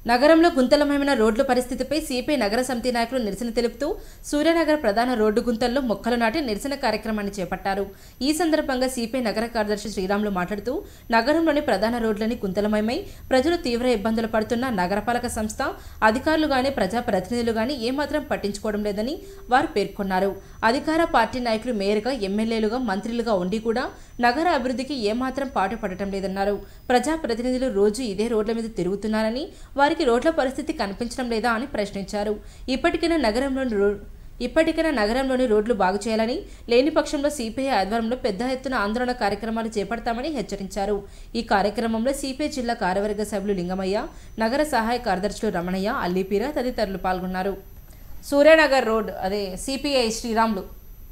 నగరంలో గుంతలమయమైన రోడ్ల పరిస్థితిపై సిపిఐ నగర సమితి నాయకులు నిరసన తెలుపుతూ సూర్యనగర్ ప్రధాన రోడ్డు గుంతల్లో మొక్కలు నాటి నిరసన కార్యక్రమాన్ని చేపట్టారు ఈ సందర్భంగా సిపిఐ నగర కార్యదర్శి శ్రీరాములు మాట్లాడుతూ నగరంలోని ప్రధాన రోడ్లని గుంతలమయమై ప్రజలు తీవ్ర ఇబ్బందులు పడుతున్న నగరపాలక సంస్థ అధికారులు గాని ప్రజాప్రతినిధులు గాని ఏమాత్రం పట్టించుకోవడం లేదని వారు పేర్కొన్నారు అధికార పార్టీ నాయకులు మేయర్గా ఎమ్మెల్యేలుగా మంత్రులుగా ఉండి కూడా నగర అభివృద్ధికి ఏమాత్రం పాటు పడటం లేదన్నారు ప్రజాప్రతినిధులు రోజు ఇదే రోడ్ల మీద తిరుగుతున్నారని వారికి రోడ్ల పరిస్థితి కనిపించడం లేదా అని ప్రశ్నించారు ఇప్పటికైనా నగరంలోని రో ఇప్పటికైనా నగరంలోని రోడ్లు బాగు చేయాలని లేని పక్షంలో సిపిఐ ఆధ్వర్యంలో పెద్ద ఎత్తున ఆందోళన కార్యక్రమాలు చేపడతామని హెచ్చరించారు ఈ కార్యక్రమంలో సిపిఐ జిల్లా కార్యవర్గ సభ్యులు లింగమయ్య నగర సహాయ కార్యదర్శులు రమణయ్య అల్లిపీర తదితరులు పాల్గొన్నారు సూర్యనగర్ రోడ్ అదే సిపిఐ శ్రీరాములు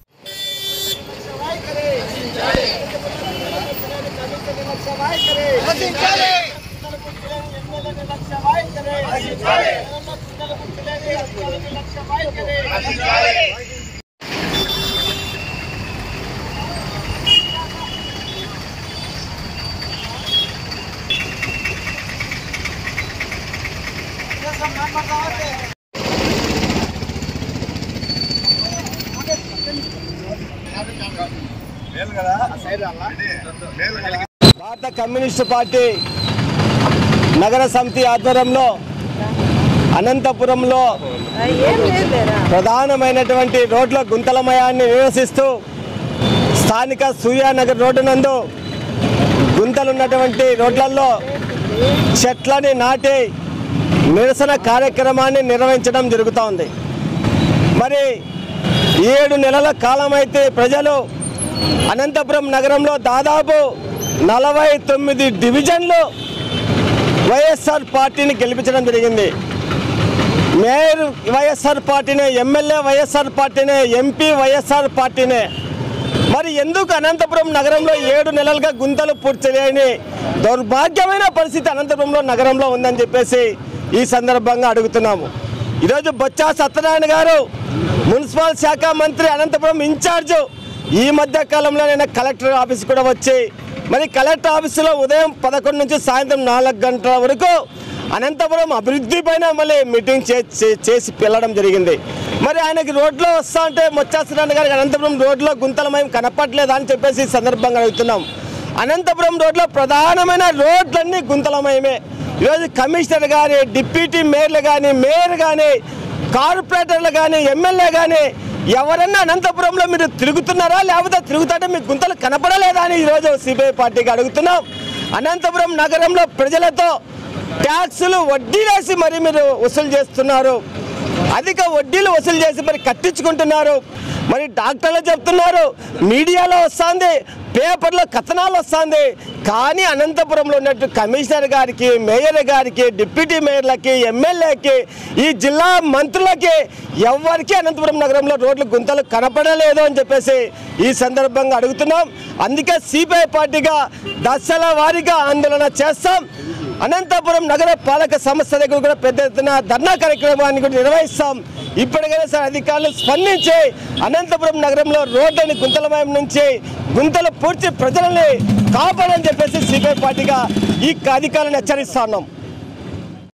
భారత కమ్యూనిస్టు పార్టీ నగర సమితి ఆధ్వర్యంలో అనంతపురంలో ప్రధానమైనటువంటి రోడ్ల గుంతలమయాన్ని నిరసిస్తూ స్థానిక సూర్యానగర్ రోడ్డు నందు గుంతలున్నటువంటి రోడ్లలో చెట్లని నాటి నిరసన కార్యక్రమాన్ని నిర్వహించడం జరుగుతూ ఉంది మరి ఏడు నెలల కాలం అయితే ప్రజలు అనంతపురం నగరంలో దాదాపు నలభై తొమ్మిది డివిజన్లు వైఎస్ఆర్ పార్టీని గెలిపించడం జరిగింది మేయర్ వైఎస్ఆర్ పార్టీనే ఎమ్మెల్యే వైఎస్ఆర్ పార్టీనే ఎంపీ వైఎస్ఆర్ పార్టీనే మరి ఎందుకు అనంతపురం నగరంలో ఏడు నెలలుగా గుంతలు పూర్తి చేయని దౌర్భాగ్యమైన పరిస్థితి అనంతపురంలో నగరంలో ఉందని చెప్పేసి ఈ సందర్భంగా అడుగుతున్నాము ఈరోజు బొత్స సత్యనారాయణ గారు మున్సిపల్ శాఖ మంత్రి అనంతపురం ఇన్ఛార్జ్ ఈ మధ్య కాలంలో నేను కలెక్టర్ ఆఫీస్ కూడా వచ్చి మరి కలెక్టర్ ఆఫీసులో ఉదయం పదకొండు నుంచి సాయంత్రం నాలుగు గంటల వరకు అనంతపురం అభివృద్ధి పైన మళ్ళీ మీటింగ్ చే- చే- చేసి వెళ్ళడం జరిగింది మరి ఆయనకి రోడ్లో వస్తా అంటే మొచ్చాసరాన్ని గారికి అనంతపురం రోడ్లో గుంతలమయం కనపట్లేదా అని చెప్పేసి ఈ సందర్భంగా అడుగుతున్నాం అనంతపురం రోడ్లో ప్రధానమైన రోడ్లన్నీ గుంతలమయమే ఈరోజు కమిషనర్ కానీ డిప్యూటీ మేయర్లు కానీ మేయర్ కానీ కార్పొరేటర్లు కానీ ఎమ్మెల్యే కానీ ఎవరన్నా అనంతపురంలో మీరు తిరుగుతున్నారా లేకపోతే తిరుగుతుంటే మీకు గుంతలు కనపడలేదా అని ఈరోజు సిపిఐ పార్టీకి అడుగుతున్నాం అనంతపురం నగరంలో ప్రజలతో ట్యాక్సులు వడ్డీలేసి మరి మీరు వసూలు చేస్తున్నారు అధిక వడ్డీలు వసూలు చేసి మరి కట్టించుకుంటున్నారు మరి డాక్టర్లు చెప్తున్నారు మీడియాలో వస్తుంది పేపర్లో కథనాలు వస్తుంది కానీ అనంతపురంలో ఉన్నట్టు కమిషనర్ గారికి మేయర్ గారికి డిప్యూటీ మేయర్లకి ఎమ్మెల్యేకి ఈ జిల్లా మంత్రులకి ఎవరికి అనంతపురం నగరంలో రోడ్లు గుంతలు కనపడలేదు అని చెప్పేసి ఈ సందర్భంగా అడుగుతున్నాం అందుకే సిపిఐ పార్టీగా దశల వారీగా ఆందోళన చేస్తాం అనంతపురం నగర పాలక సంస్థ దగ్గర కూడా పెద్ద ఎత్తున ధర్నా కార్యక్రమాన్ని కూడా నిర్వహిస్తాం ఇప్పటికైనా సరే అధికారులు స్పందించి అనంతపురం నగరంలో రోడ్లని గుంతలమయం నుంచి గుంతలు పూడ్చి ప్రజలని కాపాడని చెప్పేసి సిపిఐ పార్టీగా ఈ అధికారులను హెచ్చరిస్తా ఉన్నాం